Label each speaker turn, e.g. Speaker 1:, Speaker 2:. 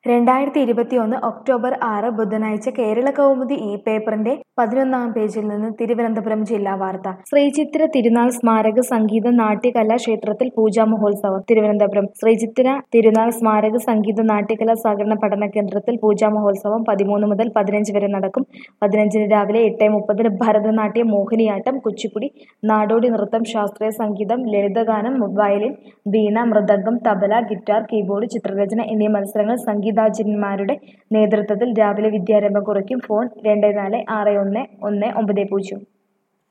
Speaker 1: രണ്ടായിരത്തി ഇരുപത്തിയൊന്ന് ഒക്ടോബർ ആറ് ബുധനാഴ്ച കേരള കൗമുദി ഈ പേപ്പറിന്റെ പതിനൊന്നാം പേജിൽ നിന്ന് തിരുവനന്തപുരം ജില്ലാ വാർത്ത ശ്രീചിത്തിര തിരുനാൾ സ്മാരക സംഗീത നാട്യകലാ ക്ഷേത്രത്തിൽ പൂജാ മഹോത്സവം തിരുവനന്തപുരം ശ്രീചിത്തിര തിരുനാൾ സ്മാരക സംഗീത നാട്യകലാ സഹകരണ പഠന കേന്ദ്രത്തിൽ പൂജാ മഹോത്സവം പതിമൂന്ന് മുതൽ പതിനഞ്ച് വരെ നടക്കും പതിനഞ്ചിന് രാവിലെ എട്ട് മുപ്പതിന് ഭരതനാട്യം മോഹിനിയാട്ടം കുച്ചിപ്പുടി നാടോടി നൃത്തം ശാസ്ത്രീയ സംഗീതം ലളിതഗാനം violin veena mridangam tabla guitar keyboard ചിത്രരചന എന്നീ മത്സരങ്ങൾ സംഗീതാചാര്യന്മാരുടെ നേതൃത്വത്തിൽ രാവിലെ വിദ്യാരംഭം കുറിക്കും ഫോൺ രണ്ട് നാല് ആറ് ഒന്ന് ഒന്ന് ഒമ്പത് പൂജ്യം